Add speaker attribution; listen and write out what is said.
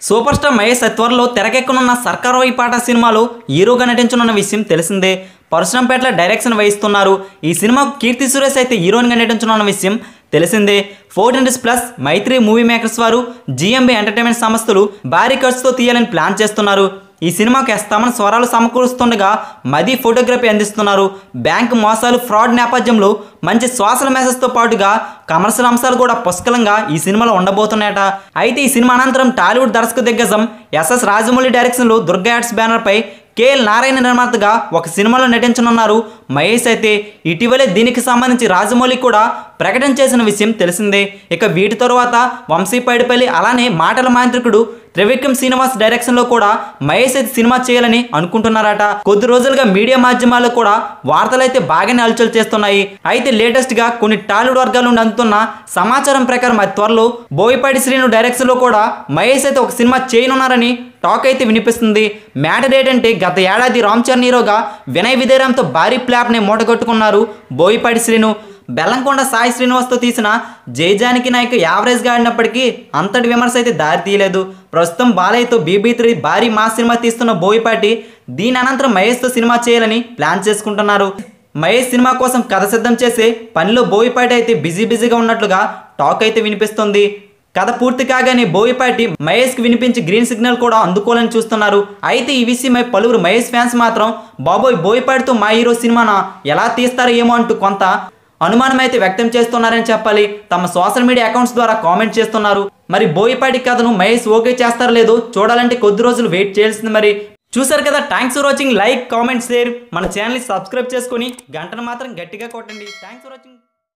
Speaker 1: super star Mahesh త్వరలో తెరకెక్కనున్న సర్కార్ పాట సినిమాలో హీరోగా నటించనున్న విషయం తెలిసిందే పరశురంపేటలో డైరెక్షన్ వహిస్తున్నారు ఈ సినిమాకు కీర్తి సురేష్ అయితే హీరోయిన్గా నటించనున్న విషయం తెలిసిందే fourteen plus Mythri movie makers వారు జిఎంబి ఎంటర్టైన్మెంట్ సంస్థలు భారీ ఖర్చుతో తీయాలని ప్లాన్ చేస్తున్నారు ఈ సినిమాకి ఎస్తామని స్వరాలు సమకూరుస్తుండగా మది ఫోటోగ్రఫీ అందిస్తున్నారు బ్యాంక్ మోసాలు ఫ్రాడ్ నేపథ్యంలో మంచి సోషల్ మెసేజ్తో పాటుగా కమర్షియల్ అంశాలు కూడా పుష్కలంగా ఈ సినిమాలో ఉండబోతున్నాయట అయితే ఈ సినిమా అనంతరం టాలీవుడ్ దర్శక దిగ్గజం ఎస్ఎస్ రాజమౌళి డైరెక్షన్లో దుర్గా యాడ్స్ బ్యానర్పై కేఎల్ నారాయణ నిర్మాతగా ఒక సినిమాలో నటించనున్నారు మహేష్ అయితే ఇటీవలే దీనికి సంబంధించి రాజమౌళి కూడా ప్రకటన చేసిన విషయం తెలిసిందే ఇక వీటి తరువాత వంశీ పైడిపల్లి అలానే మాటల మాంత్రికుడు త్రివిక్రమ్ శ్రీనివాస్ డైరెక్షన్లో కూడా మహేష్ అయితే సినిమా చేయాలని అనుకుంటున్నారట కొద్ది రోజులుగా మీడియా మాధ్యమాల్లో కూడా వార్తలు అయితే బాగానే హల్చల్ చేస్తున్నాయి అయితే లేటెస్ట్ గా కొన్ని టాలీవుడ్ వర్గాల నుండి అందుతున్న సమాచారం ప్రకారం అతి త్వరలో బోయపాటి శ్రీను డైరెక్షన్లో కూడా మహేష్ అయితే ఒక సినిమా చేయనున్నారని టాక్ అయితే వినిపిస్తుంది మ్యాటర్ ఏంటంటే గత ఏడాది రామ్ చరణ్ హీరోగా వినయ్ విదేరాంతో భారీ ప్లాప్ని మూటగొట్టుకున్నారు బోయపాటి శ్రీను బెల్లంకొండ సాయి శ్రీనివాస్తో తీసిన జయజానికి నాయక్ యావరేజ్గా ఆడినప్పటికీ అంతటి విమర్శ అయితే దారి తీయలేదు ప్రస్తుతం బాలయ్యతో బీబీ త్రీ భారీ మా సినిమా తీస్తున్న బోయపాటి దీని అనంతరం మహేష్తో సినిమా చేయాలని ప్లాన్ చేసుకుంటున్నారు మహేష్ సినిమా కోసం కథ సిద్ధం చేసే పనిలో బోయపాటి అయితే బిజీ బిజీగా ఉన్నట్లుగా టాక్ అయితే వినిపిస్తుంది కథ పూర్తి కాగానే బోయపాటి మహేష్కి వినిపించి గ్రీన్ సిగ్నల్ కూడా అందుకోవాలని చూస్తున్నారు అయితే ఈ విషయమై పలువురు మహేష్ ఫ్యాన్స్ మాత్రం బాబోయ్ బోయపాటితో మా హీరో సినిమాన ఎలా తీస్తారో ఏమో అంటూ కొంత అనుమానం అయితే వ్యక్తం చేస్తున్నారని చెప్పాలి తమ సోషల్ మీడియా అకౌంట్స్ ద్వారా కామెంట్ చేస్తున్నారు మరి బోయపాటి కథను మహేష్ ఓకే చేస్తారో లేదో చూడాలంటే కొద్ది రోజులు వెయిట్ చేయాల్సింది మరి చూసారు కదా thanks for watching like comment share మన ఛానల్ని సబ్స్క్రైబ్ చేసుకొని గంటను మాత్రం గట్టిగా కొట్టండి థ్యాంక్స్ ఫర్ వాచింగ్